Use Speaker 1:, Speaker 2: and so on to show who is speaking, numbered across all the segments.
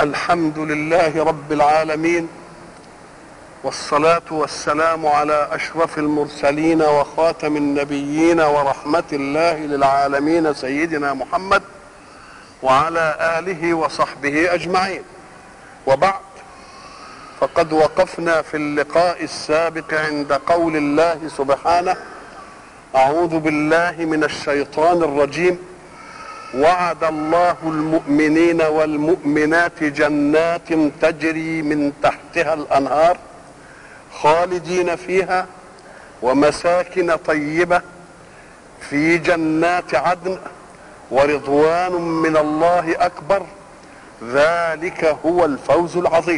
Speaker 1: الحمد لله رب العالمين والصلاة والسلام على أشرف المرسلين وخاتم النبيين ورحمة الله للعالمين سيدنا محمد وعلى آله وصحبه أجمعين وبعد فقد وقفنا في اللقاء السابق عند قول الله سبحانه أعوذ بالله من الشيطان الرجيم وعد الله المؤمنين والمؤمنات جنات تجري من تحتها الانهار خالدين فيها ومساكن طيبه في جنات عدن ورضوان من الله اكبر ذلك هو الفوز العظيم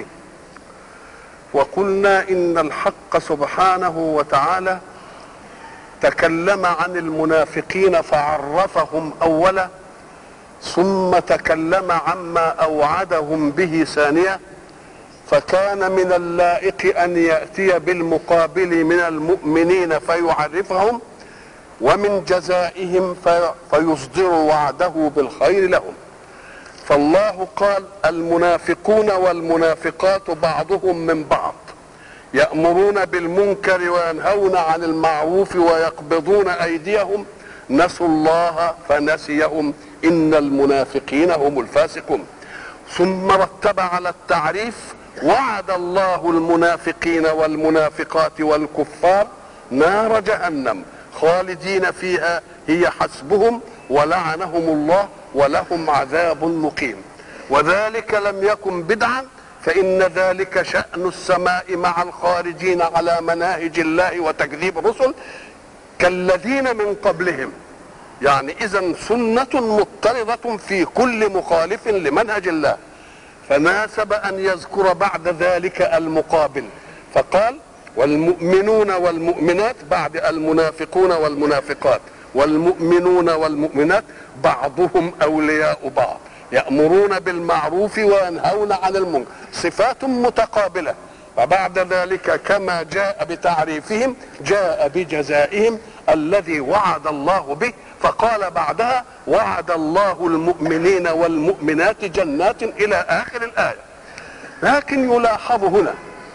Speaker 1: وقلنا ان الحق سبحانه وتعالى تكلم عن المنافقين فعرفهم اولا ثم تكلم عما اوعدهم به ثانيه فكان من اللائق ان ياتي بالمقابل من المؤمنين فيعرفهم ومن جزائهم في فيصدر وعده بالخير لهم فالله قال المنافقون والمنافقات بعضهم من بعض يامرون بالمنكر وينهون عن المعروف ويقبضون ايديهم نسوا الله فنسيهم ان المنافقين هم الفاسقون ثم رتب على التعريف وعد الله المنافقين والمنافقات والكفار نار جهنم خالدين فيها هي حسبهم ولعنهم الله ولهم عذاب مقيم وذلك لم يكن بدعا فإن ذلك شأن السماء مع الخارجين على مناهج الله وتكذيب الرسل كالذين من قبلهم يعني اذا سنة مضطردة في كل مخالف لمنهج الله فناسب ان يذكر بعد ذلك المقابل فقال والمؤمنون والمؤمنات بعد المنافقون والمنافقات والمؤمنون والمؤمنات بعضهم اولياء بعض يأمرون بالمعروف وينهون عن المنكر صفات متقابلة وبعد ذلك كما جاء بتعريفهم جاء بجزائهم الذي وعد الله به فقال بعدها وعد الله المؤمنين والمؤمنات جنات الى اخر الايه لكن يلاحظ هنا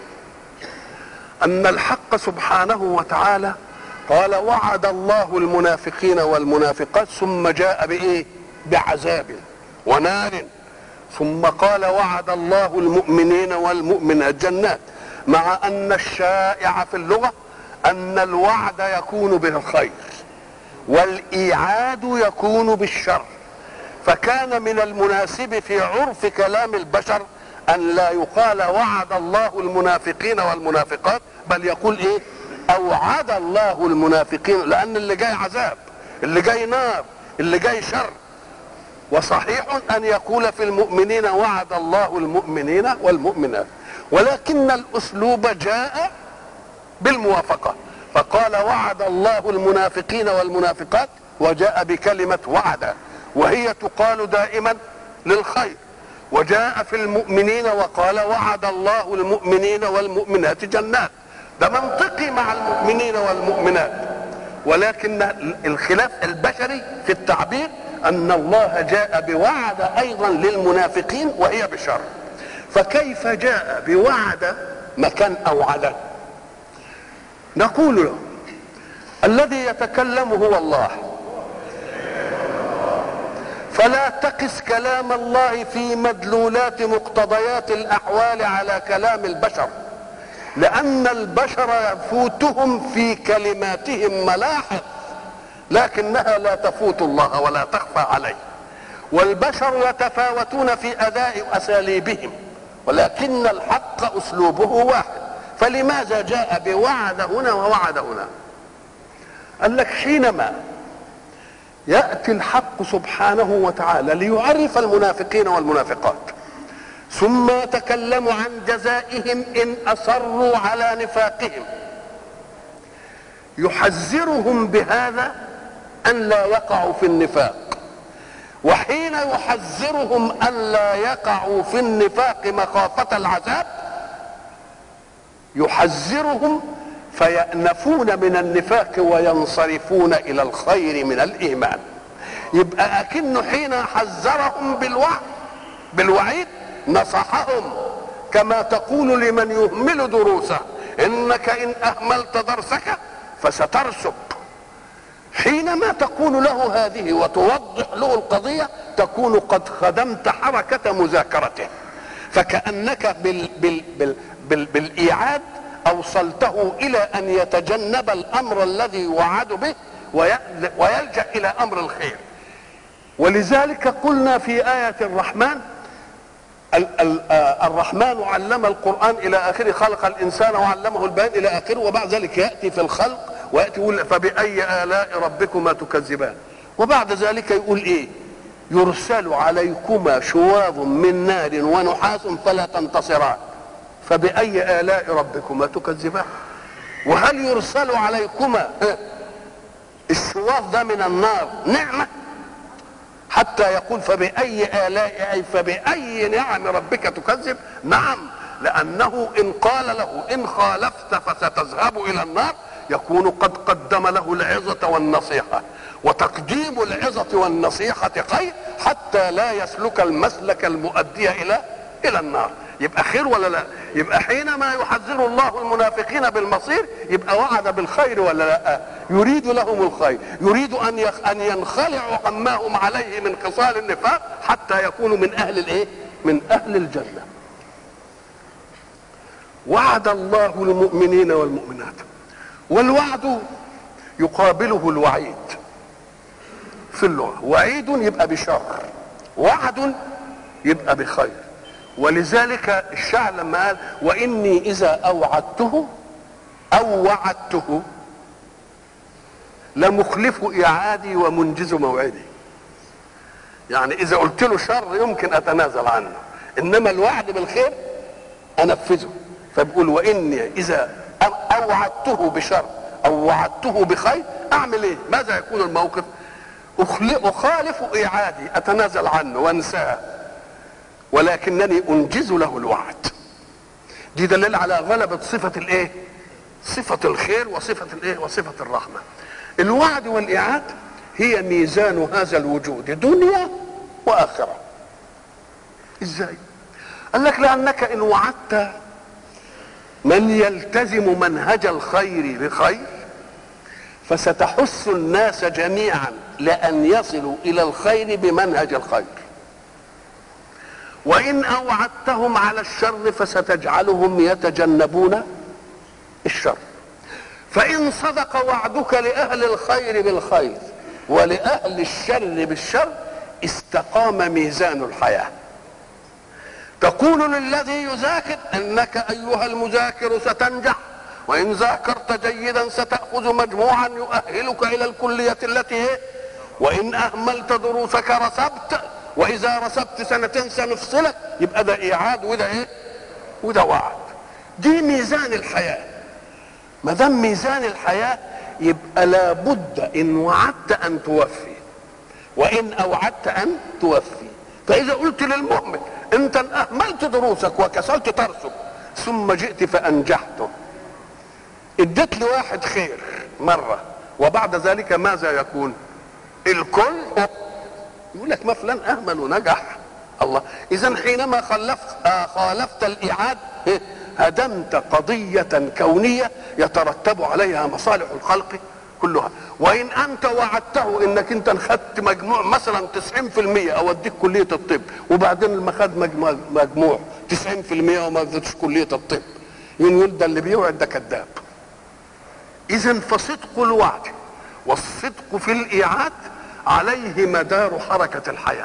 Speaker 1: ان الحق سبحانه وتعالى قال وعد الله المنافقين والمنافقات ثم جاء بايه بعذاب ونار ثم قال وعد الله المؤمنين والمؤمنات جنات مع ان الشائع في اللغه ان الوعد يكون بالخير والايعاد يكون بالشر فكان من المناسب في عرف كلام البشر ان لا يقال وعد الله المنافقين والمنافقات بل يقول ايه اوعد الله المنافقين لان اللي جاي عذاب اللي جاي نار اللي جاي شر وصحيح ان يقول في المؤمنين وعد الله المؤمنين والمؤمنات ولكن الاسلوب جاء بالموافقه فقال وعد الله المنافقين والمنافقات وجاء بكلمه وعد وهي تقال دائما للخير وجاء في المؤمنين وقال وعد الله المؤمنين والمؤمنات جنات ده منطقي مع المؤمنين والمؤمنات ولكن الخلاف البشري في التعبير ان الله جاء بوعد ايضا للمنافقين وهي بشر فكيف جاء بوعد مكان اوعده نقول له الذي يتكلم هو الله فلا تقس كلام الله في مدلولات مقتضيات الاحوال على كلام البشر لان البشر يفوتهم في كلماتهم ملاحظ لكنها لا تفوت الله ولا تخفى عليه والبشر يتفاوتون في اداء اساليبهم ولكن الحق اسلوبه واحد فلماذا جاء بوعد هنا ووعد هنا قال لك حينما ياتي الحق سبحانه وتعالى ليعرف المنافقين والمنافقات ثم يتكلم عن جزائهم ان اصروا على نفاقهم يحذرهم بهذا ان لا يقعوا في النفاق وحين يحذرهم ان لا يقعوا في النفاق مخافه العذاب يحذرهم فيأنفون من النفاق وينصرفون إلى الخير من الإيمان يبقى أكنه حين حذرهم بالوعد بالوعيد نصحهم كما تقول لمن يهمل دروسه انك ان اهملت درسك فسترسب حينما تقول له هذه وتوضح له القضية تكون قد خدمت حركة مذاكرته فكأنك بال بال بال بال بالإيعاد أوصلته إلى أن يتجنب الأمر الذي وعد به ويلجأ إلى أمر الخير ولذلك قلنا في آية الرحمن الرحمن علم القرآن إلى آخره خلق الإنسان وعلمه البيان إلى آخره وبعد ذلك يأتي في الخلق ويأتي يقول فبأي آلاء ربكما تكذبان وبعد ذلك يقول إيه يرسل عليكما شواظ من نار ونحاس فلا تنتصران فبأي آلاء ربكما تكذبان وهل يرسل عليكما الشواظ ده من النار نعمة حتى يقول فبأي آلاء أي فبأي نعم ربك تكذب نعم لأنه إن قال له إن خالفت فستذهب إلى النار يكون قد قدم له العظة والنصيحة وتقديم العظة والنصيحة خير حتى لا يسلك المسلك المؤدي إلى إلى النار يبقى خير ولا لا يبقى حينما يحذر الله المنافقين بالمصير يبقى وعد بالخير ولا لا يريد لهم الخير يريد ان يخ... ان ينخلعوا عما هم عليه من خصال النفاق حتى يكونوا من اهل الايه من اهل الجنه وعد الله المؤمنين والمؤمنات والوعد يقابله الوعيد في اللغه وعيد يبقى بشر وعد يبقى بخير ولذلك الشاعر لما قال واني اذا اوعدته او وعدته لمخلف اعادي ومنجز موعدي يعني اذا قلت له شر يمكن اتنازل عنه انما الوعد بالخير انفذه فبقول واني اذا اوعدته بشر او وعدته بخير اعمل ايه ماذا يكون الموقف اخالف اعادي اتنازل عنه وانساه ولكنني انجز له الوعد دي دليل على غلبة صفة الايه صفة الخير وصفة الايه وصفة الرحمة الوعد والإعاد هي ميزان هذا الوجود دنيا وآخرة ازاي قال لك لأنك إن وعدت من يلتزم منهج الخير بخير فستحث الناس جميعا لأن يصلوا إلى الخير بمنهج الخير وإن أوعدتهم على الشر فستجعلهم يتجنبون الشر فإن صدق وعدك لأهل الخير بالخير ولأهل الشر بالشر استقام ميزان الحياة تقول للذي يذاكر انك ايها المذاكر ستنجح وان ذاكرت جيدا ستاخذ مجموعا يؤهلك الى الكليه التي هي وان اهملت دروسك رسبت واذا رسبت سنتين سنفصلك يبقى ده ايعاد وده ايه وده وعد دي ميزان الحياه ما دام ميزان الحياه يبقى لابد ان وعدت ان توفي وان اوعدت ان توفي فاذا قلت للمؤمن انت اهملت دروسك وكسلت ترسب ثم جئت فانجحته اديت لواحد خير مره وبعد ذلك ماذا يكون الكل يقول لك ما فلان اهمل ونجح الله اذا حينما خلفت آه خالفت الايعاد هدمت قضيه كونيه يترتب عليها مصالح الخلق كلها وان انت وعدته انك انت خدت مجموع مثلا 90% اوديك كليه الطب وبعدين لما خد مجموع, مجموع 90% وما خدتش كليه الطب يقول ده اللي بيوعد ده كذاب اذا فصدق الوعد والصدق في الايعاد عليه مدار حركه الحياه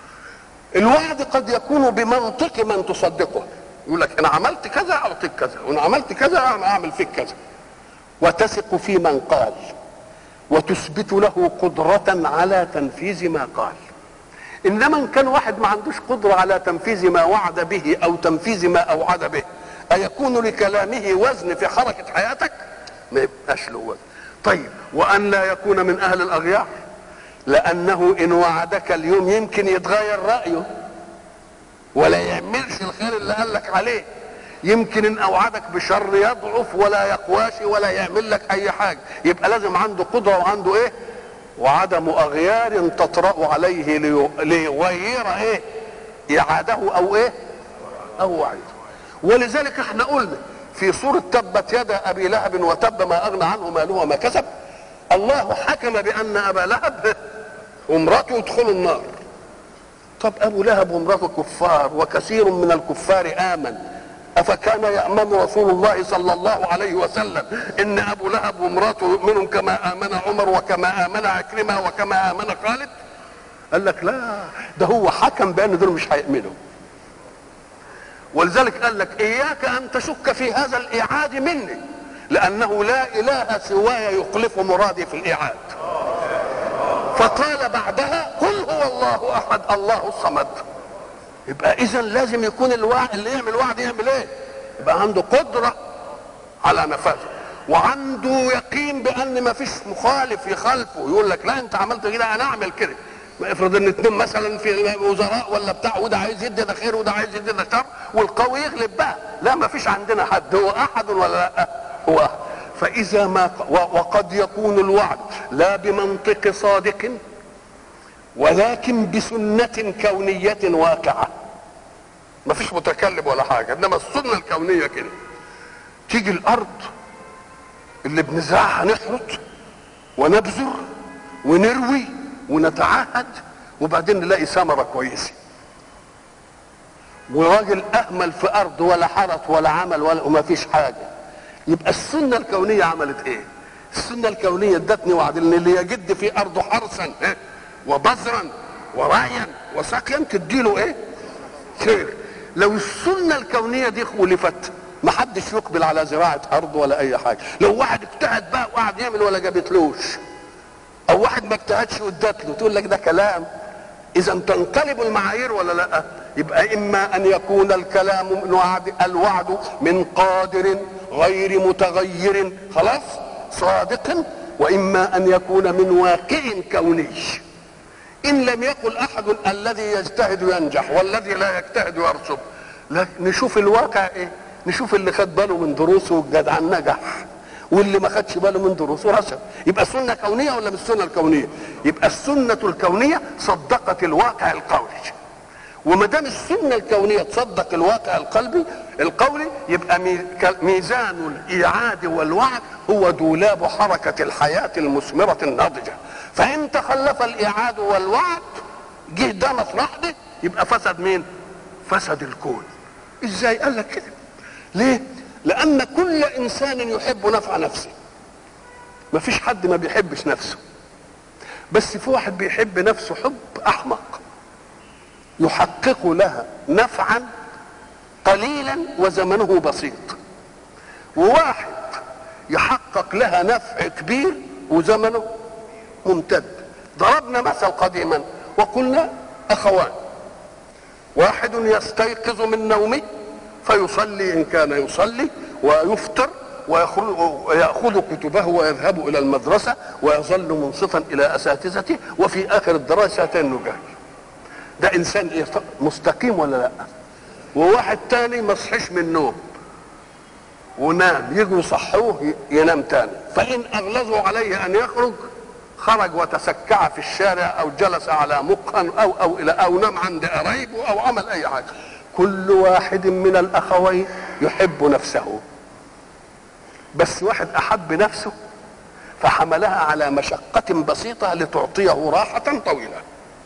Speaker 1: الوعد قد يكون بمنطق من تصدقه يقول لك انا عملت كذا اعطيك كذا وانا عملت كذا اعمل فيك كذا وتثق في من قال وتثبت له قدرة على تنفيذ ما قال إنما إن كان واحد ما عندوش قدرة على تنفيذ ما وعد به أو تنفيذ ما أوعد به أيكون لكلامه وزن في حركة حياتك ما يبقاش له وزن طيب وأن لا يكون من أهل الأغيار لأنه إن وعدك اليوم يمكن يتغير رأيه ولا يعملش الخير اللي قال لك عليه يمكن ان اوعدك بشر يضعف ولا يقواش ولا يعمل لك اي حاجه يبقى لازم عنده قدره وعنده ايه وعدم اغيار تطرا عليه ليغير ايه اعاده او ايه او وعيد ولذلك احنا قلنا في سورة تبت يدا ابي لهب وتب ما اغنى عنه ماله وما كسب الله حكم بان ابا لهب وامراته يدخلوا النار طب ابو لهب وامراته كفار وكثير من الكفار امن افكان يامن رسول الله صلى الله عليه وسلم ان ابو لهب وامراته يؤمنون كما امن عمر وكما امن عكرمه وكما امن خالد قال لك لا ده هو حكم بان دول مش هيؤمنوا ولذلك قال لك اياك ان تشك في هذا الايعاد مني لانه لا اله سواي يخلف مرادي في الايعاد فقال بعدها قل هو الله احد الله الصمد يبقى اذا لازم يكون الوعد اللي يعمل وعد يعمل ايه يبقى عنده قدره على نفاذه وعنده يقين بان ما فيش مخالف يخالفه يقول لك لا انت عملت كده انا اعمل كده ما افرض ان اتنين مثلا في وزراء ولا بتاع وده عايز يدي ده خير وده عايز يدي ده شر والقوي يغلب بقى لا ما فيش عندنا حد هو احد ولا لا هو أحد. فاذا ما وقد يكون الوعد لا بمنطق صادق ولكن بسنة كونية واقعة ما فيش متكلم ولا حاجة انما السنة الكونية كده تيجي الارض اللي بنزرعها نحرث ونبذر ونروي ونتعهد وبعدين نلاقي ثمرة كويسة وراجل اهمل في ارض ولا حرث ولا عمل ولا وما فيش حاجة يبقى السنة الكونية عملت ايه السنة الكونية ادتني وعد ان اللي يجد في ارضه حرثا إيه؟ وبذرا ورعيا وسقيا تديله ايه خير لو السنه الكونيه دي خولفت ما حدش يقبل على زراعه ارض ولا اي حاجه لو واحد اجتهد بقى وقعد يعمل ولا جابتلوش او واحد ما اجتهدش وادت له تقول لك ده كلام اذا تنقلب المعايير ولا لا يبقى اما ان يكون الكلام من وعد الوعد من قادر غير متغير خلاص صادق واما ان يكون من واقع كوني ان لم يقل احد الذي يجتهد ينجح والذي لا يجتهد يرسب لا نشوف الواقع ايه نشوف اللي خد باله من دروسه والجدع نجح واللي ما خدش باله من دروسه رسب يبقى سنه كونيه ولا مش سنه الكونيه يبقى السنه الكونيه صدقت الواقع القولي وما دام السنه الكونيه تصدق الواقع القلبي القولي يبقى ميزان الايعاد والوعد هو دولاب حركه الحياه المثمره الناضجه فان تخلف الايعاد والوعد جه ده مصلحه ده يبقى فسد مين فسد الكون ازاي قال لك كده ليه لان كل انسان يحب نفع نفسه ما فيش حد ما بيحبش نفسه بس في واحد بيحب نفسه حب احمق يحقق لها نفعا قليلا وزمنه بسيط وواحد يحقق لها نفع كبير وزمنه ممتد ضربنا مثل قديما وقلنا اخوان واحد يستيقظ من نومه فيصلي ان كان يصلي ويفطر ويأخذ كتبه ويذهب إلى المدرسة ويظل منصتا إلى أساتذته وفي آخر الدراسة نجاح ده إنسان إيه مستقيم ولا لا وواحد تاني ما صحيش من النوم ونام يجوا يصحوه ينام تاني فإن أغلظوا عليه أن يخرج خرج وتسكع في الشارع أو جلس على مقهى أو أو إلى أو نام عند قرايبه أو عمل أي حاجة كل واحد من الأخوين يحب نفسه بس واحد احب نفسه فحملها على مشقة بسيطة لتعطيه راحة طويلة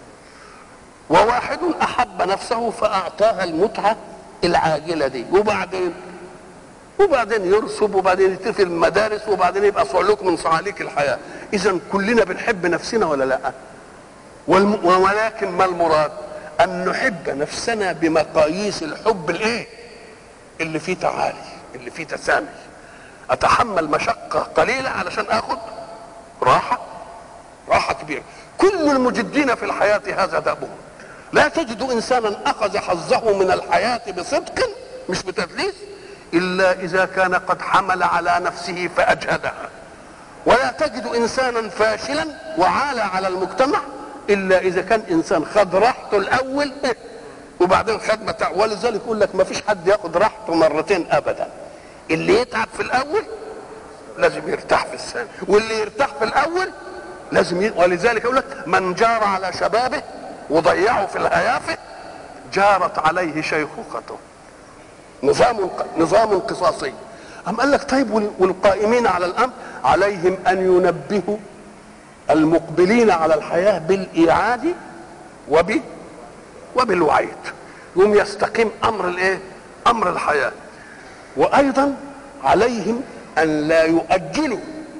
Speaker 1: وواحد احب نفسه فاعطاها المتعة العاجلة دي وبعدين وبعدين يرسب وبعدين يتفي المدارس وبعدين يبقى صعلوك من صعاليك الحياة اذا كلنا بنحب نفسنا ولا لا والم... ولكن ما المراد ان نحب نفسنا بمقاييس الحب الايه اللي فيه تعالي اللي فيه تسامي اتحمل مشقه قليله علشان اخذ راحه راحه كبيره كل المجدين في الحياه هذا دابهم لا تجد انسانا اخذ حظه من الحياه بصدق مش بتدليس الا اذا كان قد حمل على نفسه فاجهدها ولا تجد انسانا فاشلا وعال على المجتمع الا اذا كان انسان خد راحته الاول وبعدين خد متاع ولذلك يقول لك ما فيش حد ياخد راحته مرتين ابدا اللي يتعب في الاول لازم يرتاح في الثاني واللي يرتاح في الاول لازم ي... ولذلك يقول لك من جار على شبابه وضيعه في الهيافه جارت عليه شيخوخته نظام نظام قصاصي أم قال لك طيب وال- والقائمين على الأمر عليهم أن ينبهوا المقبلين على الحياة بالإيعاد وب وبالوعيد يوم يستقيم أمر الإيه؟ أمر الحياة وأيضا عليهم أن لا يؤجلوا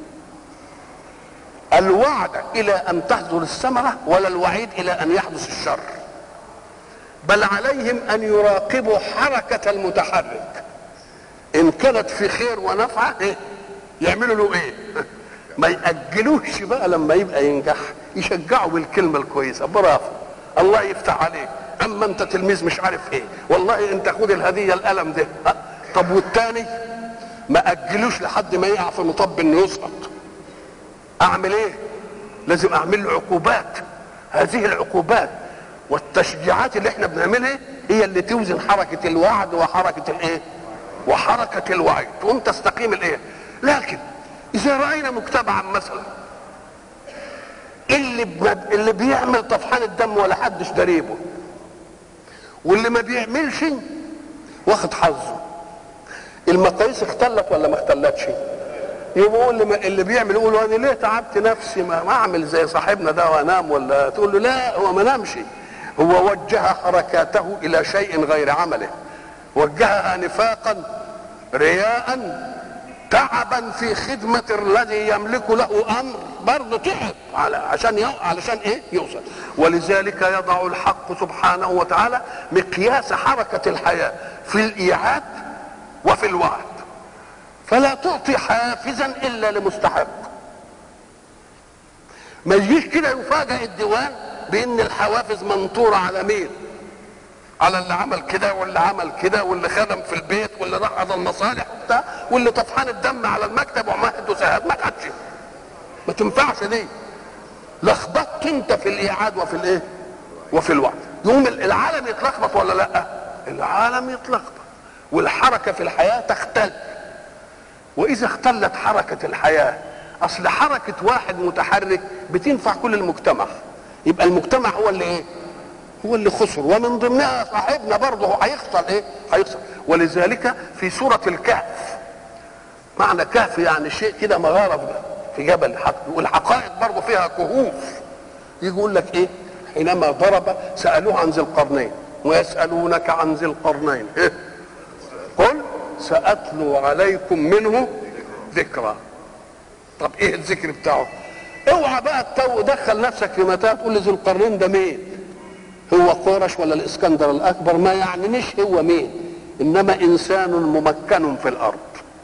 Speaker 1: الوعد إلى أن تحصل الثمرة ولا الوعيد إلى أن يحدث الشر بل عليهم أن يراقبوا حركة المتحرك إن كانت في خير ونفعة إيه؟ يعملوا له إيه؟ ما يأجلوش بقى لما يبقى ينجح يشجعوا بالكلمة الكويسة برافو الله يفتح عليك أما أنت تلميذ مش عارف إيه والله أنت خد الهدية القلم ده ها؟ طب والتاني ما أجلوش لحد ما يقع في مطب إنه يسقط اعمل ايه لازم اعمل له عقوبات هذه العقوبات والتشجيعات اللي احنا بنعملها هي اللي توزن حركة الوعد وحركة الايه وحركة الوعي تقوم تستقيم الايه لكن اذا رأينا مجتمعا مثلا اللي بم- اللي بيعمل طفحان الدم ولا حدش دريبه واللي ما بيعملش واخد حظه المقاييس اختلت ولا ما اختلتش يبقى اللي, ما اللي بيعمل يقول انا ليه تعبت نفسي ما, ما اعمل زي صاحبنا ده وانام ولا تقول له لا هو ما نامش هو وجه حركاته الى شيء غير عمله وجهها نفاقا رياء تعبا في خدمة الذي يملك له امر برضه تعب على عشان يو علشان ايه يوصل ولذلك يضع الحق سبحانه وتعالى مقياس حركة الحياة في الايعاد وفي الوعد فلا تعطي حافزا الا لمستحق ما يجيش كده يفاجئ الديوان بان الحوافز منطوره على مين على اللي عمل كده واللي عمل كده واللي خدم في البيت واللي راح على المصالح وبتاع واللي طفحان الدم على المكتب ومهد وسهاد ما كانش ما تنفعش دي لخبطت انت في الايعاد وفي الايه وفي الوعد يوم العالم يتلخبط ولا لا العالم يتلخبط والحركه في الحياه تختل واذا اختلت حركه الحياه اصل حركه واحد متحرك بتنفع كل المجتمع يبقى المجتمع هو اللي ايه هو اللي خسر ومن ضمنها صاحبنا برضه هيخسر ايه هيخسر ولذلك في سوره الكهف معنى كهف يعني شيء كده مغاره في جبل والحقائق برضه فيها كهوف يجي يقول لك ايه حينما ضرب سالوه عن ذي القرنين ويسالونك عن ذي القرنين إيه؟ قل ساتلو عليكم منه ذكرى طب ايه الذكر بتاعه اوعى بقى تو دخل نفسك في متاهه تقول لي ذو القرنين ده مين هو قرش ولا الاسكندر الاكبر ما يعنيش هو مين انما انسان ممكن في الارض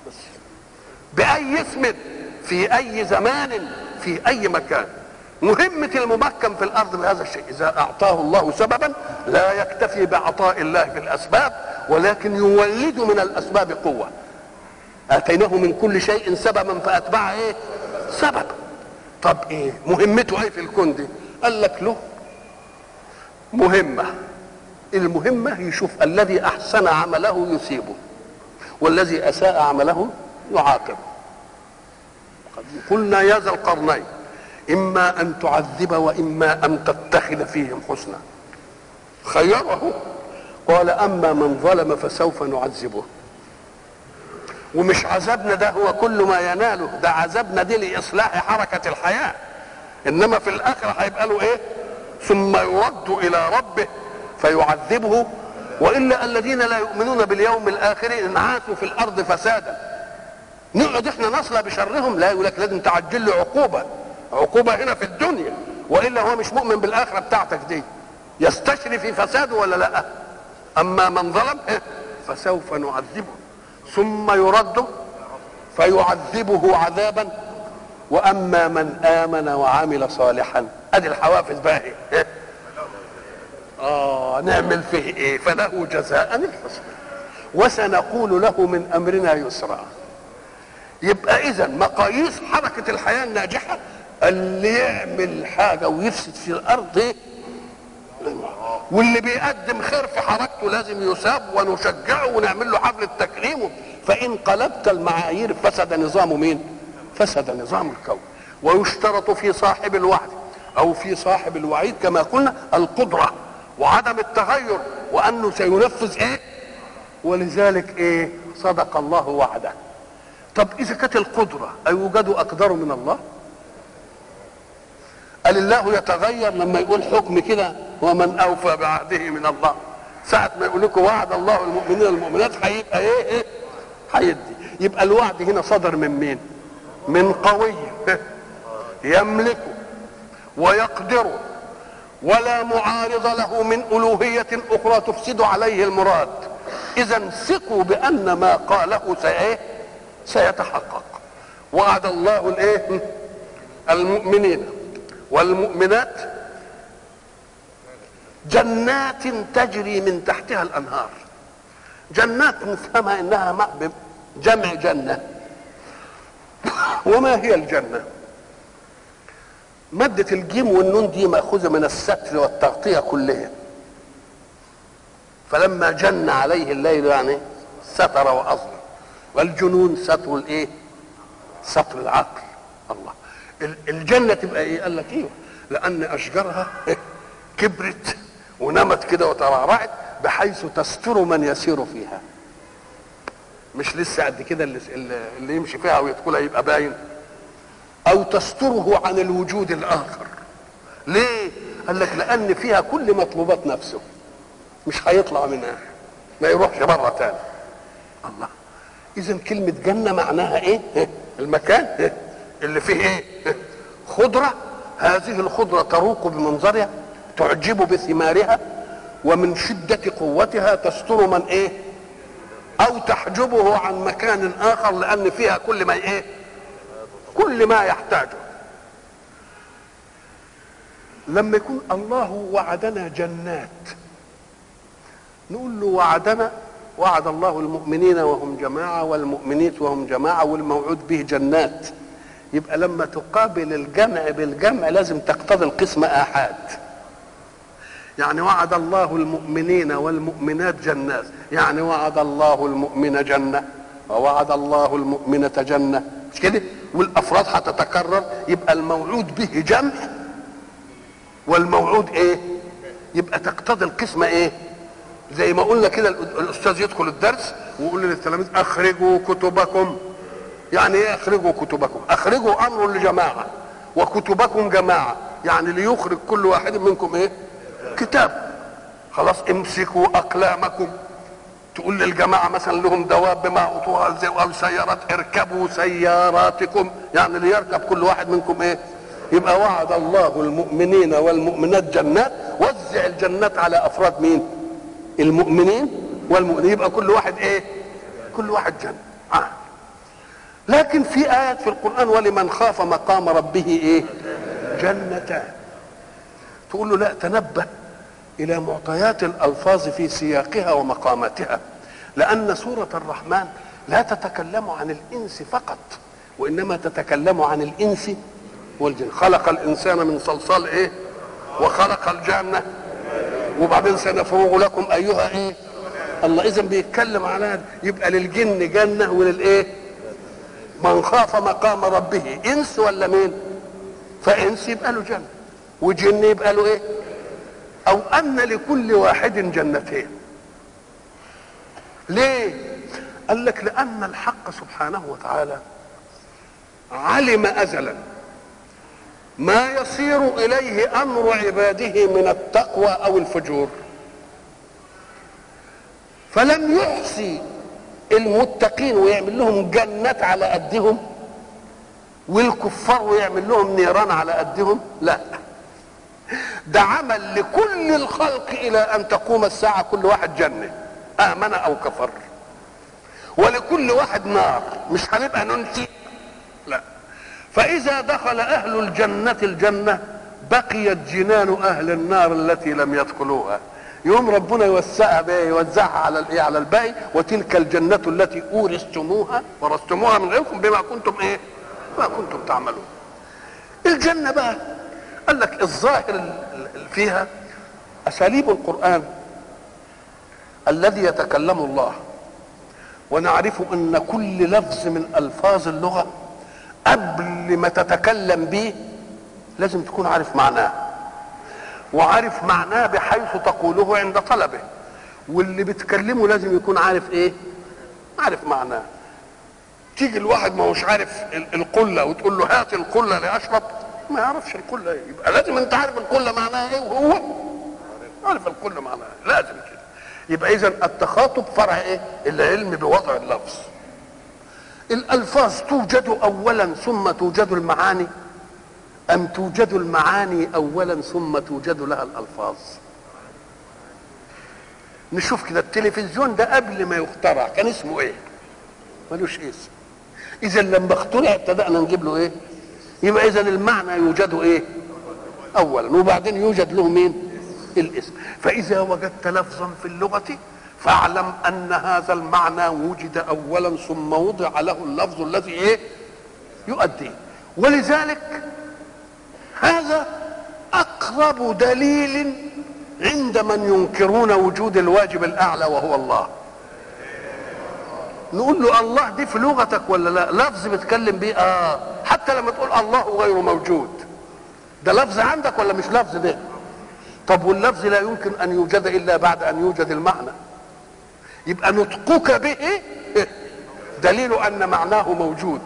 Speaker 1: باي اسم في اي زمان في اي مكان مهمة الممكن في الأرض بهذا الشيء إذا أعطاه الله سببا لا يكتفي بعطاء الله بالأسباب ولكن يولد من الأسباب قوة آتيناه من كل شيء سببا فأتبع إيه؟ سبب طب إيه؟ مهمته إيه في الكون دي؟ قال لك له مهمة المهمة يشوف الذي أحسن عمله يثيبه والذي أساء عمله يعاقبه قد قلنا يا ذا القرنين إما أن تعذب وإما أن تتخذ فيهم حسنا خيره قال أما من ظلم فسوف نعذبه ومش عذابنا ده هو كل ما يناله ده عذابنا دي لإصلاح حركة الحياة إنما في الآخرة هيبقى له إيه ثم يرد إلى ربه فيعذبه وإلا الذين لا يؤمنون باليوم الآخر انعاشوا في الأرض فسادا نقعد احنا نصلى بشرهم لا يقول لك لازم تعجل له عقوبه عقوبه هنا في الدنيا والا هو مش مؤمن بالاخره بتاعتك دي يستشري في فساده ولا لا اما من ظلم إيه؟ فسوف نعذبه ثم يرد فيعذبه عذابا واما من امن وعمل صالحا ادي الحوافز بقى إيه؟ اه نعمل فيه ايه فله جزاء الحسنى وسنقول له من امرنا يسرا يبقى اذا مقاييس حركه الحياه الناجحه اللي يعمل حاجه ويفسد في الارض إيه؟ واللي بيقدم خير في حركته لازم يساب ونشجعه ونعمل له حفله تكريمه فان قلبت المعايير فسد نظام مين فسد نظام الكون ويشترط في صاحب الوعد او في صاحب الوعيد كما قلنا القدره وعدم التغير وانه سينفذ ايه ولذلك ايه صدق الله وعده طب اذا كانت القدره ايوجد اقدر من الله قال الله يتغير لما يقول حكم كده ومن اوفى بعهده من الله ساعة ما يقول لكم وعد الله المؤمنين والمؤمنات هيبقى ايه ايه هيدي يبقى الوعد هنا صدر من مين من قوي يملكه ويقدره ولا معارض له من ألوهية أخرى تفسد عليه المراد إذا ثقوا بأن ما قاله سإيه سيتحقق وعد الله الإيه المؤمنين والمؤمنات جنات تجري من تحتها الأنهار جنات نفهمها إنها جمع جنة وما هي الجنة مادة الجيم والنون دي مأخوذة من الستر والتغطية كلها فلما جن عليه الليل يعني ستر وأظلم والجنون ستر الايه ستر العقل الله الجنة تبقى ايه قال لك ايه لأن أشجارها كبرت ونمت كده وترعرعت بحيث تستر من يسير فيها مش لسه قد كده اللي, اللي يمشي فيها ويدخلها يبقى باين او تستره عن الوجود الاخر ليه قال لك لان فيها كل مطلوبات نفسه مش هيطلع منها ما يروحش بره تاني الله اذا كلمه جنه معناها ايه المكان اللي فيه ايه خضره هذه الخضره تروق بمنظرها تعجب بثمارها ومن شده قوتها تستر من ايه او تحجبه عن مكان اخر لان فيها كل ما ايه كل ما يحتاجه لما يكون الله وعدنا جنات نقول له وعدنا وعد الله المؤمنين وهم جماعة والمؤمنات وهم جماعة والموعود به جنات يبقى لما تقابل الجمع بالجمع لازم تقتضي القسم آحاد يعني وعد الله المؤمنين والمؤمنات جنات يعني وعد الله المؤمن جنة ووعد الله المؤمنة جنة مش كده والافراد هتتكرر يبقى الموعود به جمع والموعود ايه يبقى تقتضي القسمه ايه زي ما قلنا كده الاستاذ يدخل الدرس ويقول للتلاميذ اخرجوا كتبكم يعني ايه اخرجوا كتبكم اخرجوا امر لجماعه وكتبكم جماعه يعني ليخرج كل واحد منكم ايه كتاب خلاص امسكوا اقلامكم تقول للجماعة مثلا لهم دواب معطوها أو سيارات اركبوا سياراتكم يعني ليركب كل واحد منكم ايه يبقى وعد الله المؤمنين والمؤمنات جنات وزع الجنات على أفراد مين المؤمنين والمؤمنين يبقى كل واحد ايه كل واحد جنة آه. لكن في آيات في القرآن ولمن خاف مقام ربه ايه جنتان تقول له لا تنبه الى معطيات الالفاظ في سياقها ومقاماتها لان سوره الرحمن لا تتكلم عن الانس فقط وانما تتكلم عن الانس والجن خلق الانسان من صلصال ايه وخلق الجنه وبعدين سنفرغ لكم ايها ايه الله اذا بيتكلم على يبقى للجن جنه وللايه من خاف مقام ربه انس ولا مين فانس يبقى له جنه وجن يبقى له ايه او ان لكل واحد جنتين ليه قال لك لان الحق سبحانه وتعالى علم ازلا ما يصير اليه امر عباده من التقوى او الفجور فلم يحصي المتقين ويعمل لهم جنات على قدهم والكفار ويعمل لهم نيران على قدهم لا ده عمل لكل الخلق الى ان تقوم الساعه كل واحد جنه امن او كفر ولكل واحد نار مش هنبقى ننسي لا فاذا دخل اهل الجنه الجنه بقيت جنان اهل النار التي لم يدخلوها يوم ربنا يوسعها بقى يوزعها على الايه على الباقي وتلك الجنه التي اورثتموها ورثتموها من غيركم بما كنتم ايه ما كنتم تعملون الجنه بقى قال لك الظاهر فيها اساليب القران الذي يتكلم الله ونعرف ان كل لفظ من الفاظ اللغه قبل ما تتكلم به لازم تكون عارف معناه وعارف معناه بحيث تقوله عند طلبه واللي بتكلمه لازم يكون عارف ايه عارف معناه تيجي الواحد ما هوش عارف ال- القله وتقول له هات القله لاشرب ما يعرفش القله ايه يبقى لازم انت عارف القله معناها ايه وهو عارف القله معناها إيه. لازم كده يبقى اذا التخاطب فرع ايه العلم بوضع اللفظ الالفاظ توجد اولا ثم توجد المعاني ام توجد المعاني اولا ثم توجد لها الالفاظ نشوف كده التلفزيون ده قبل ما يخترع كان اسمه ايه ملوش اسم اذا لما اخترع ابتدانا نجيب له ايه يبقى اذا المعنى يوجد ايه اولا وبعدين يوجد له مين الاسم فاذا وجدت لفظا في اللغه فاعلم ان هذا المعنى وجد اولا ثم وضع له اللفظ الذي ايه يؤديه ولذلك هذا اقرب دليل عند من ينكرون وجود الواجب الاعلى وهو الله نقول له الله دي في لغتك ولا لا لفظ بتكلم بيه اه حتى لما تقول الله غير موجود ده لفظ عندك ولا مش لفظ ده طب واللفظ لا يمكن ان يوجد الا بعد ان يوجد المعنى يبقى نطقك به دليل ان معناه موجود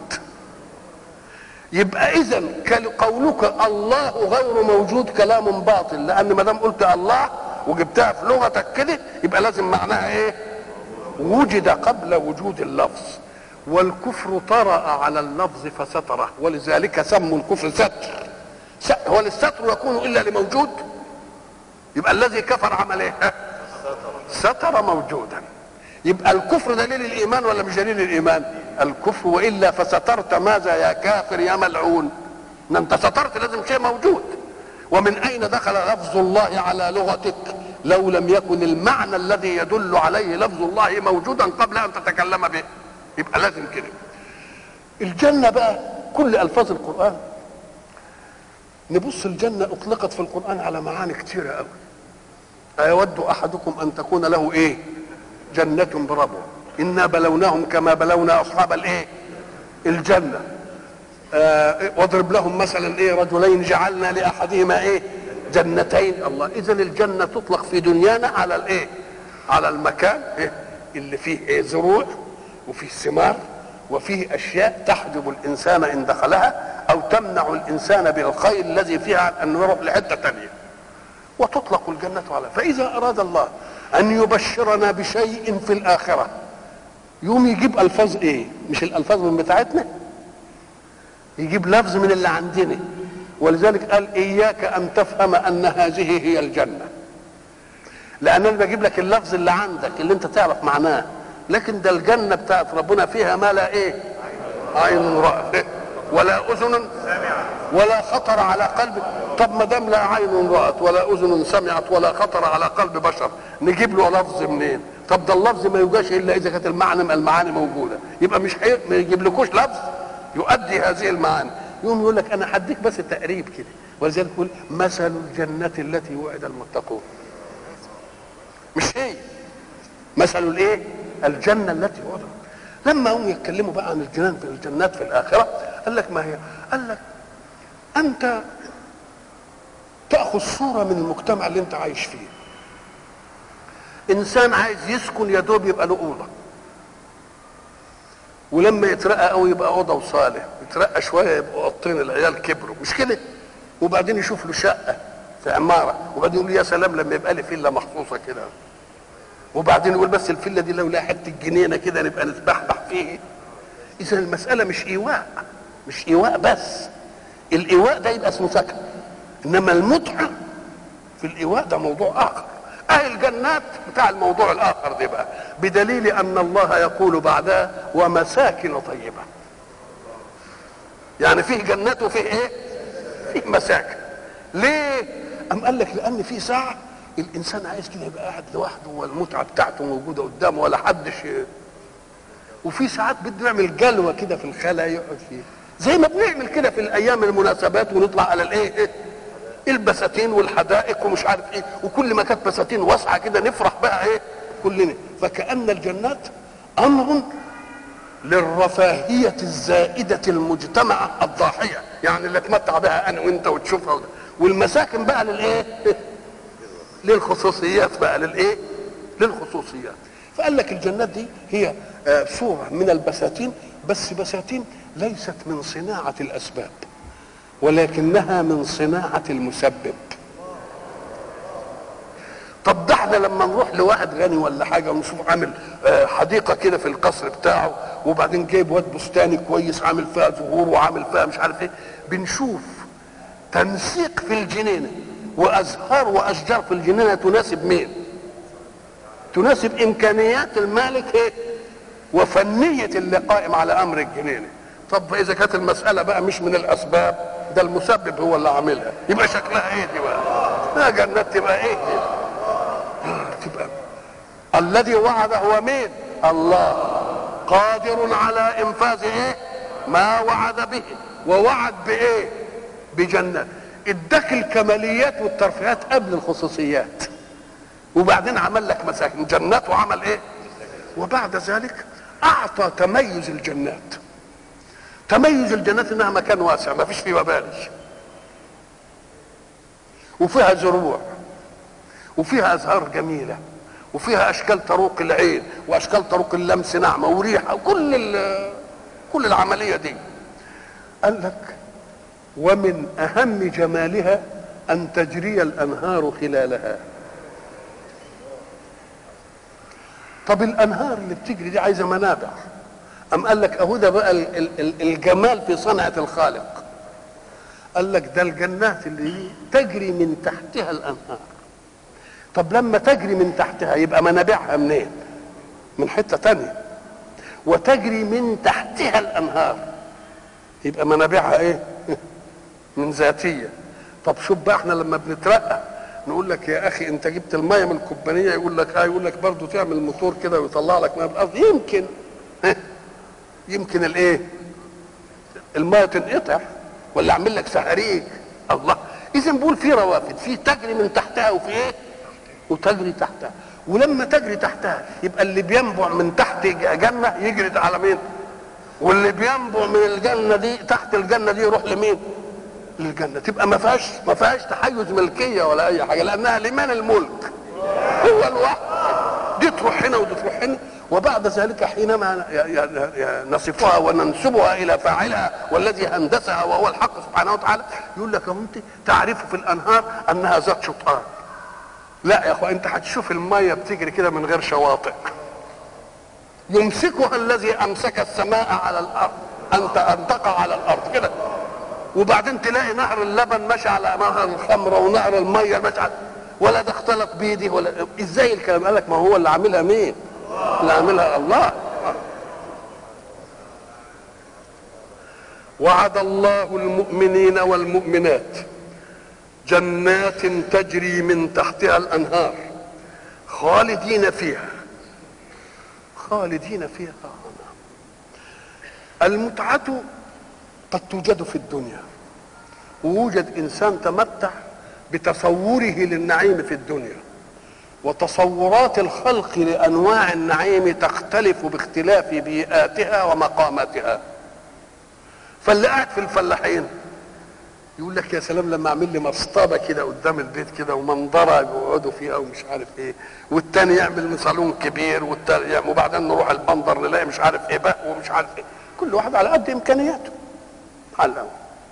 Speaker 1: يبقى اذا قولك الله غير موجود كلام باطل لان ما دام قلت الله وجبتها في لغتك كده يبقى لازم معناها ايه وجد قبل وجود اللفظ والكفر طرأ على اللفظ فستره ولذلك سموا الكفر ستر س- هو الستر يكون الا لموجود يبقى الذي كفر عمل ايه ها؟ ستر موجودا يبقى الكفر دليل الايمان ولا مش دليل الايمان الكفر والا فسترت ماذا يا كافر يا ملعون ما انت سترت لازم شيء موجود ومن اين دخل لفظ الله على لغتك لو لم يكن المعنى الذي يدل عليه لفظ الله موجودا قبل ان تتكلم به يبقى لازم كده الجنه بقى كل الفاظ القران نبص الجنه اطلقت في القران على معاني كثيره قوي أيود أحدكم أن تكون له إيه؟ جنة بربوة إنا بلوناهم كما بلونا أصحاب الإيه؟ الجنة آه واضرب لهم مثلا إيه؟ رجلين جعلنا لأحدهما إيه؟ جنتين الله إذا الجنة تطلق في دنيانا على الإيه؟ على المكان إيه؟ اللي فيه إيه؟ زروع وفيه ثمار وفيه أشياء تحجب الإنسان إن دخلها أو تمنع الإنسان بالخير الذي فيها عن أن يروح لحتة تانية وتطلق الجنة على فإذا أراد الله أن يبشرنا بشيء في الآخرة يوم يجيب ألفاظ إيه مش الألفاظ من بتاعتنا يجيب لفظ من اللي عندنا ولذلك قال إياك أن تفهم أن هذه هي الجنة لأن أنا بجيب لك اللفظ اللي عندك اللي أنت تعرف معناه لكن ده الجنة بتاعت ربنا فيها ما لا إيه عين رأت ولا أذن ولا خطر على قلب طب ما دام لا عين رأت ولا أذن سمعت ولا خطر على قلب بشر نجيب له لفظ منين طب ده اللفظ ما يوجاش إلا إذا كانت المعنى المعاني موجودة يبقى مش حي... ما يجيب لكوش لفظ يؤدي هذه المعاني يقوم يقول لك أنا هديك بس تقريب كده ولذلك يقول مثل الجنة التي وعد المتقون مش هي مثل الايه الجنة التي وعد لما هم يتكلموا بقى عن الجنان في الجنات في الآخرة قال لك ما هي قال لك انت تاخذ صوره من المجتمع اللي انت عايش فيه انسان عايز يسكن يا دوب يبقى له اوضه ولما يترقى قوي يبقى اوضه وصاله يترقى شويه يبقوا اوضتين العيال كبروا مش كده وبعدين يشوف له شقه في عماره وبعدين يقول يا سلام لما يبقى لي فيلا مخصوصه كده وبعدين يقول بس الفيلا دي لو لها حته جنينه كده نبقى نتبحبح فيه اذا المساله مش ايواء مش ايواء بس الايواء ده يبقى اسمه سكن انما المتعه في الايواء ده موضوع اخر اهل الجنات بتاع الموضوع الاخر ده بقى بدليل ان الله يقول بعدها ومساكن طيبه يعني فيه جنات وفيه ايه فيه مساكن ليه ام قال لك لان في ساعه الانسان عايز كده يبقى قاعد لوحده والمتعه بتاعته موجوده قدامه ولا حدش وفي ساعات بده يعمل جلوه كده في الخلا يقعد فيه زي ما بنعمل كده في الايام المناسبات ونطلع على الايه إيه؟ البساتين والحدائق ومش عارف ايه وكل ما كانت بساتين واسعه كده نفرح بقى ايه كلنا فكأن الجنات امر للرفاهية الزائدة المجتمعة الضاحية يعني اللي اتمتع بها انا وانت وتشوفها وده. والمساكن بقى للايه للخصوصيات بقى للايه للخصوصيات فقال لك الجنات دي هي آه، صورة من البساتين بس بساتين ليست من صناعة الأسباب ولكنها من صناعة المسبب طب ده احنا لما نروح لواحد غني ولا حاجه ونشوف عامل آه، حديقه كده في القصر بتاعه وبعدين جايب واد بستاني كويس عامل فيها زهور وعامل فيها مش عارف ايه بنشوف تنسيق في الجنينه وازهار واشجار في الجنينه تناسب مين؟ تناسب امكانيات المالك ايه؟ وفنيه اللي قائم على امر الجنينه طب اذا كانت المساله بقى مش من الاسباب ده المسبب هو اللي عاملها يبقى شكلها ايه دي بقى؟ لا جنات تبقى ايه دي؟ تبقى الذي وعد هو مين الله قادر على انفاذ ايه ما وعد به ووعد بايه بجنات اداك الكماليات والترفيهات قبل الخصوصيات وبعدين عمل لك مساكن جنات وعمل ايه وبعد ذلك اعطى تميز الجنات تميز الجنات انها مكان واسع ما فيش فيه وبال وفيها زروع وفيها ازهار جميله وفيها اشكال طروق العين واشكال طروق اللمس ناعمه وريحه وكل ال- كل العمليه دي قال لك ومن اهم جمالها ان تجري الانهار خلالها طب الانهار اللي بتجري دي عايزه منابع ام قال لك اهو ده بقى ال- ال- ال- الجمال في صنعه الخالق قال لك ده الجنات اللي تجري من تحتها الانهار طب لما تجري من تحتها يبقى منابعها منين من حته تانية وتجري من تحتها الانهار يبقى منابعها ايه من ذاتيه طب شوف بقى احنا لما بنترقى نقول لك يا اخي انت جبت الميه من الكوبانيه يقول لك اه يقول لك برضه تعمل موتور كده ويطلع لك ميه من الارض يمكن ها، يمكن الايه الميه تنقطع ولا اعمل لك سحريك الله اذا بقول في روافد في تجري من تحتها وفي ايه وتجري تحتها ولما تجري تحتها يبقى اللي بينبع من تحت جنه يجري على مين واللي بينبع من الجنه دي تحت الجنه دي يروح لمين للجنه تبقى ما فيهاش ما فيهاش تحيز ملكيه ولا اي حاجه لانها لمن الملك هو الواحد دي تروح هنا ودي تروح هنا وبعد ذلك حينما ي- ي- ي- نصفها وننسبها الى فاعلها والذي هندسها وهو الحق سبحانه وتعالى يقول لك يا انت تعرف في الانهار انها ذات شطآن لا يا اخوان انت هتشوف الميه بتجري كده من غير شواطئ يمسكها الذي امسك السماء على الارض انت ان تقع على الارض كده وبعدين تلاقي نهر اللبن ماشي على نهر الخمره ونهر الميه ماشي على ولا ده اختلط بيدي ولا ازاي الكلام قال لك ما هو اللي عاملها مين؟ اللي عاملها الله وعد الله المؤمنين والمؤمنات جنات تجري من تحتها الانهار خالدين فيها خالدين فيها المتعة قد توجد في الدنيا ويوجد انسان تمتع بتصوره للنعيم في الدنيا وتصورات الخلق لانواع النعيم تختلف باختلاف بيئاتها ومقاماتها فاللي قاعد في الفلاحين يقول لك يا سلام لما اعمل لي مصطبه كده قدام البيت كده ومنظره يقعدوا فيها ومش عارف ايه والتاني يعمل صالون كبير والتاني يعمل وبعدين نروح البندر نلاقي مش عارف ايه بقى ومش عارف ايه كل واحد على قد امكانياته على الأول.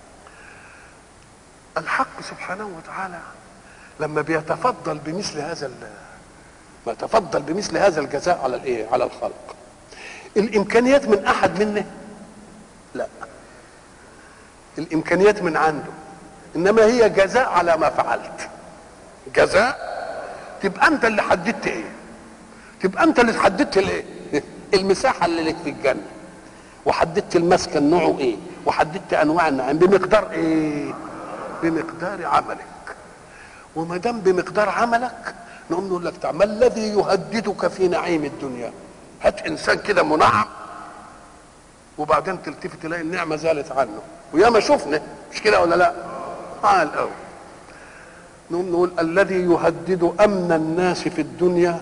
Speaker 1: الحق سبحانه وتعالى لما بيتفضل بمثل هذا ال- ما يتفضل بمثل هذا الجزاء على الايه على الخلق الامكانيات من احد منه لا الامكانيات من عنده انما هي جزاء على ما فعلت جزاء تبقى انت اللي حددت ايه تبقى انت اللي حددت الايه المساحه اللي لك في الجنه وحددت المسكن نوعه ايه وحددت انواع النعيم بمقدار ايه بمقدار عملك وما دام بمقدار عملك نقوم نقول لك تعال ما الذي يهددك في نعيم الدنيا هات انسان كده منعم وبعدين تلتفت تلاقي النعمه زالت عنه وياما شفنا مش كده ولا لا تعال قوي نقوم نقول الذي يهدد امن الناس في الدنيا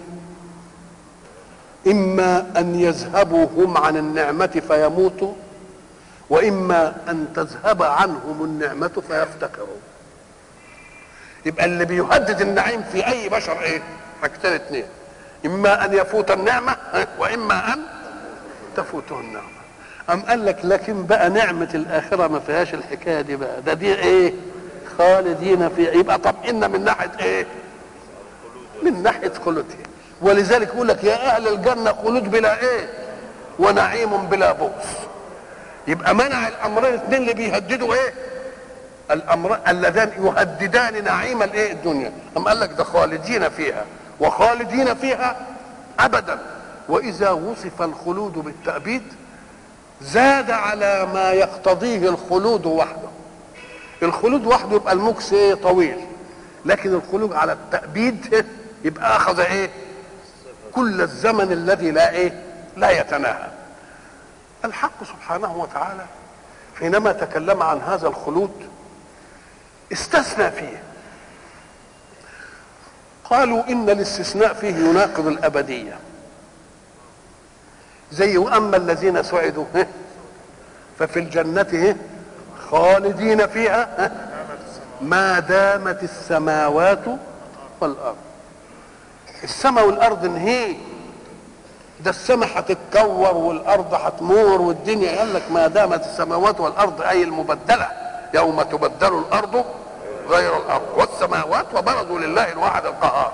Speaker 1: اما ان يذهبوا هم عن النعمه فيموتوا واما ان تذهب عنهم النعمه فيفتقروا يبقى اللي بيهدد النعيم في اي بشر ايه حاجتين اتنين اما ان يفوت النعمه واما ان تفوته النعمه ام قال لك لكن بقى نعمه الاخره ما فيهاش الحكايه دي بقى ده دي ايه خالدين فيها يبقى طمئن من ناحيه ايه من ناحيه خلودها ولذلك يقول لك يا اهل الجنه خلود بلا ايه ونعيم بلا بؤس يبقى منع الامرين الاثنين اللي بيهددوا ايه الامر اللذان يهددان نعيم الايه الدنيا ام قال لك ده خالدين فيها وخالدين فيها ابدا واذا وصف الخلود بالتابيد زاد على ما يقتضيه الخلود وحده الخلود وحده يبقى المكس ايه طويل لكن الخلود على التأبيد يبقى اخذ ايه كل الزمن الذي لا ايه لا يتناهى الحق سبحانه وتعالى حينما تكلم عن هذا الخلود استثنى فيه قالوا ان الاستثناء فيه يناقض الابديه زي واما الذين سعدوا ففي الجنه خالدين فيها ما دامت السماوات والارض السماء والارض انهي ده السماء هتتكور والارض هتمور والدنيا قال لك ما دامت السماوات والارض اي المبدله يوم تبدل الارض غير الارض والسماوات وبرزوا لله الواحد القهار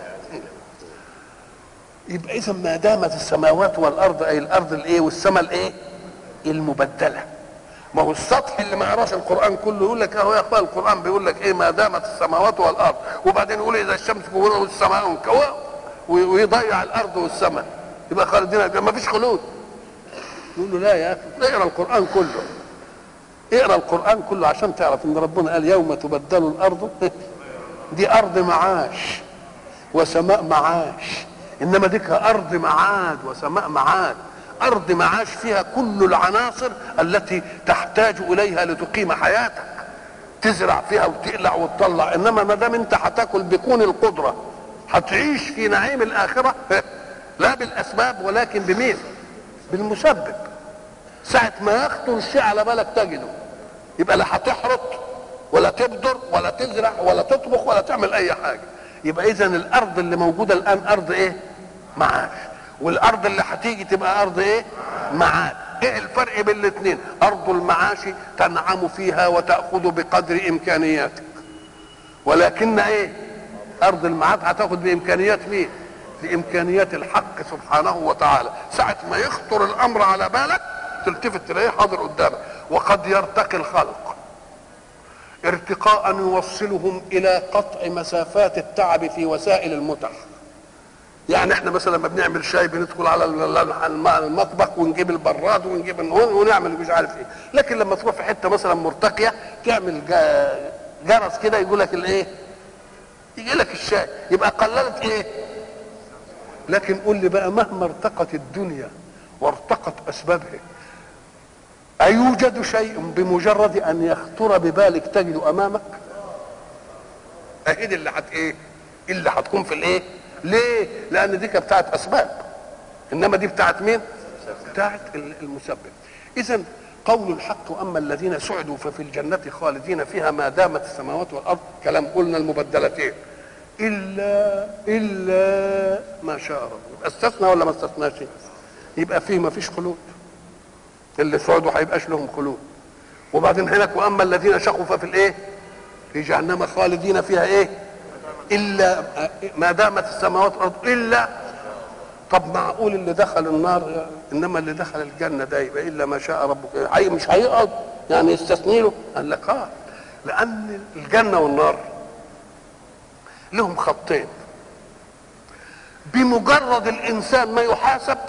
Speaker 1: يبقى اذا ما دامت السماوات والارض اي الارض الايه والسماء الايه المبدله ما هو السطح اللي ما يقراش القران كله يقول لك اهو يا اخويا القران بيقول لك ايه ما دامت السماوات والارض وبعدين يقول اذا الشمس كورت والسماء انكوى ويضيع الارض والسماء يبقى خالدين ما فيش خلود يقول له لا يا اخي اقرا القران كله اقرا القران كله عشان تعرف ان ربنا قال يوم تبدل الارض دي ارض معاش وسماء معاش انما ديك ارض معاد وسماء معاد ارض معاش فيها كل العناصر التي تحتاج اليها لتقيم حياتك تزرع فيها وتقلع وتطلع انما ما دام انت هتاكل بكون القدره هتعيش في نعيم الاخره لا بالاسباب ولكن بمين بالمسبب ساعة ما يخطر الشيء على بالك تجده يبقى لا هتحرط ولا تبذر ولا تزرع ولا تطبخ ولا تعمل اي حاجة يبقى اذا الارض اللي موجودة الان ارض ايه معاش والارض اللي هتيجي تبقى ارض ايه معاد ايه الفرق بين الاثنين ارض المعاش تنعم فيها وتاخذ بقدر امكانياتك ولكن ايه ارض المعاد هتاخذ بامكانيات مين بامكانيات الحق سبحانه وتعالى ساعه ما يخطر الامر على بالك تلتفت تلاقيه حاضر قدامك وقد يرتقي الخلق ارتقاء يوصلهم الى قطع مسافات التعب في وسائل المتع يعني احنا مثلا لما بنعمل شاي بندخل على المطبخ ونجيب البراد ونجيب ونعمل مش عارف ايه لكن لما تروح في حته مثلا مرتقيه تعمل جرس كده يقول لك الايه يجي لك الشاي يبقى قللت ايه لكن قول لي بقى مهما ارتقت الدنيا وارتقت اسبابها ايوجد شيء بمجرد ان يخطر ببالك تجد امامك اهي دي اللي هت ايه اللي هتكون في الايه ليه لان دي كانت بتاعت اسباب انما دي بتاعت مين بتاعت المسبب اذا قول الحق اما الذين سعدوا ففي الجنه خالدين فيها ما دامت السماوات والارض كلام قلنا المبدلتين الا الا ما شاء ربك استثنى ولا ما استثناش يبقى فيه ما فيش خلود اللي سعدوا هيبقاش لهم خلود وبعدين هناك واما الذين شقوا ففي الايه في جهنم خالدين فيها ايه الا ما دامت السماوات والارض الا طب معقول اللي دخل النار انما اللي دخل الجنه ده يبقى الا ما شاء ربك هي مش هيقعد يعني يستثني له قال لك اه لان الجنه والنار لهم خطين بمجرد الانسان ما يحاسب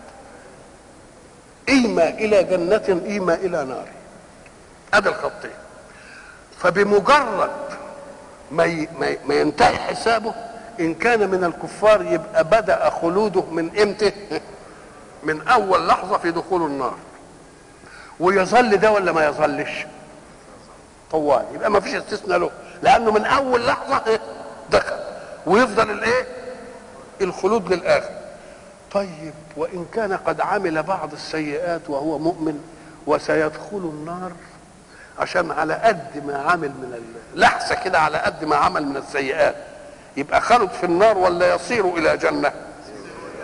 Speaker 1: ايما الى جنه ايما الى نار هذا الخطين فبمجرد ما ما, ما ينتهي حسابه ان كان من الكفار يبقى بدا خلوده من امتى من اول لحظه في دخول النار ويظل ده ولا ما يظلش طوال يبقى ما فيش استثناء له لانه من اول لحظه دخل ويفضل الايه الخلود للاخر طيب وان كان قد عمل بعض السيئات وهو مؤمن وسيدخل النار عشان على قد ما عمل من لحظه كده على قد ما عمل من السيئات يبقى خلد في النار ولا يصير الى جنه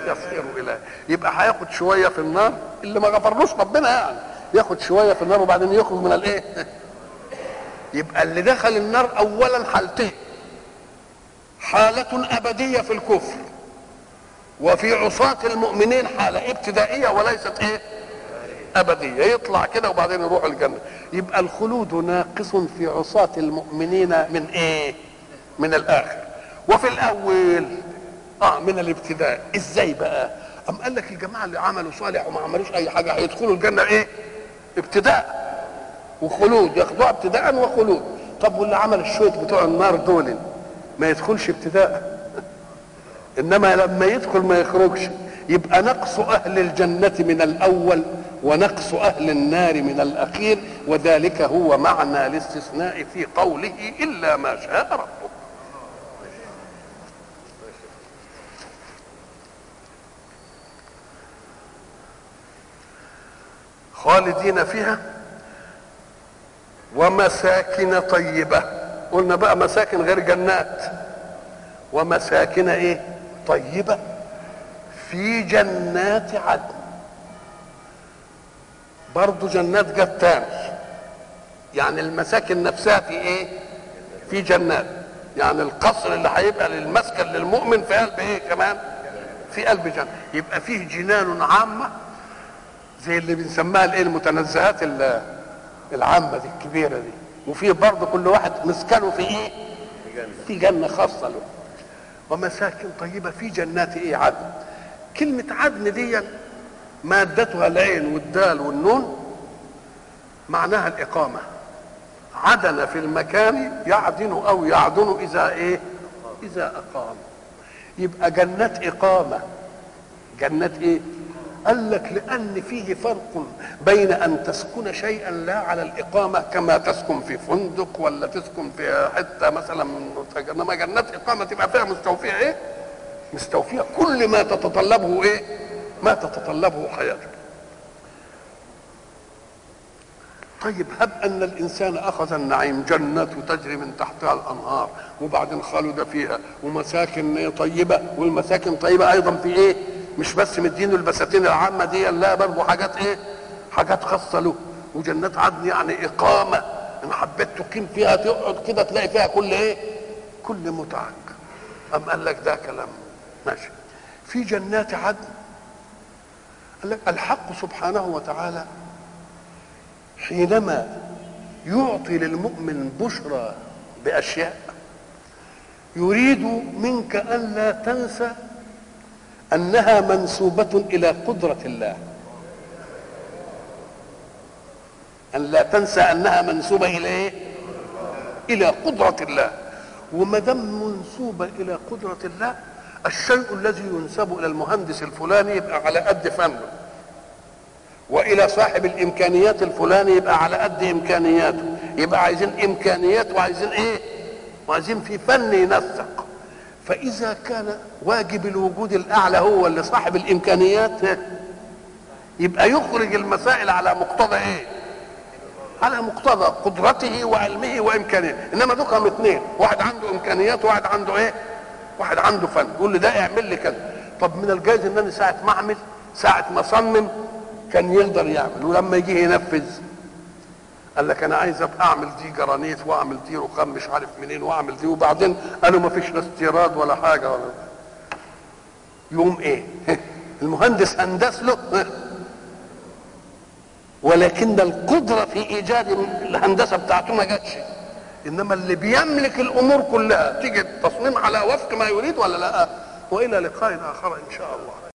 Speaker 1: يصير اليه يبقى هياخد شويه في النار اللي ما غفرلوش ربنا يعني ياخد شويه في النار وبعدين يخرج من الايه يبقى اللي دخل النار اولا حالتين حالة أبدية في الكفر وفي عصاة المؤمنين حالة ابتدائية وليست ايه أبدية يطلع كده وبعدين يروح الجنة يبقى الخلود ناقص في عصاة المؤمنين من ايه من الآخر وفي الأول اه من الابتداء ازاي بقى أم قال لك الجماعة اللي عملوا صالح وما عملوش أي حاجة هيدخلوا الجنة ايه ابتداء وخلود ياخدوها ابتداء وخلود طب واللي عمل الشوط بتوع النار دول ما يدخلش ابتداء انما لما يدخل ما يخرجش يبقى نقص اهل الجنه من الاول ونقص اهل النار من الاخير وذلك هو معنى الاستثناء في قوله الا ما شاء ربك خالدين فيها ومساكن طيبه قلنا بقى مساكن غير جنات ومساكن ايه طيبة في جنات عدن برضو جنات جت تاني يعني المساكن نفسها في ايه في جنات يعني القصر اللي هيبقى للمسكن للمؤمن في قلب ايه كمان في قلب جنة يبقى فيه جنان عامة زي اللي بنسميها الايه المتنزهات العامة دي الكبيرة دي وفي برضه كل واحد مسكنه في ايه في جنة خاصة له ومساكن طيبة في جنات ايه عدن كلمة عدن دي مادتها العين والدال والنون معناها الإقامة عدن في المكان يعدن أو يعدن إذا إيه إذا أقام يبقى جنات إقامة جنات إيه قال لك لأن فيه فرق بين أن تسكن شيئا لا على الإقامة كما تسكن في فندق ولا تسكن في حتة مثلا إنما جنات إقامة تبقى فيها مستوفية إيه؟ مستوفية كل ما تتطلبه إيه؟ ما تتطلبه حياتك. طيب هب أن الإنسان أخذ النعيم جنات تجري من تحتها الأنهار وبعدين خلد فيها ومساكن طيبة والمساكن طيبة أيضا في إيه؟ مش بس مدينه البساتين العامة دي لا برضه حاجات ايه حاجات خاصة له وجنات عدن يعني إقامة إن حبيت تقيم فيها تقعد كده تلاقي فيها كل إيه كل متعك أم قال لك ده كلام ماشي في جنات عدن قال لك الحق سبحانه وتعالى حينما يعطي للمؤمن بشرى بأشياء يريد منك ألا تنسى انها منسوبه الى قدره الله ان لا تنسى انها منسوبه الى ايه الى قدره الله وما دام منسوبه الى قدره الله الشيء الذي ينسب الى المهندس الفلاني يبقى على قد فنه والى صاحب الامكانيات الفلاني يبقى على قد امكانياته يبقى عايزين امكانيات وعايزين ايه وعايزين في فن ينسق فإذا كان واجب الوجود الأعلى هو اللي صاحب الإمكانيات يبقى يخرج المسائل على مقتضى إيه؟ على مقتضى قدرته وعلمه وإمكانياته، إنما دول اثنين، واحد عنده إمكانيات وواحد عنده إيه؟ واحد عنده فن، يقول لي ده اعمل لي كذا، طب من الجائز إن أنا ساعة ما أعمل ساعة ما أصمم كان يقدر يعمل ولما يجي ينفذ قال لك انا عايز ابقى اعمل دي جرانيت واعمل دي رخام مش عارف منين واعمل دي وبعدين قالوا ما فيش لا استيراد ولا حاجه ولا يوم ايه المهندس هندس له ولكن القدره في ايجاد الهندسه بتاعته ما جاتش انما اللي بيملك الامور كلها تيجي التصميم على وفق ما يريد ولا لا والى لقاء اخر ان شاء الله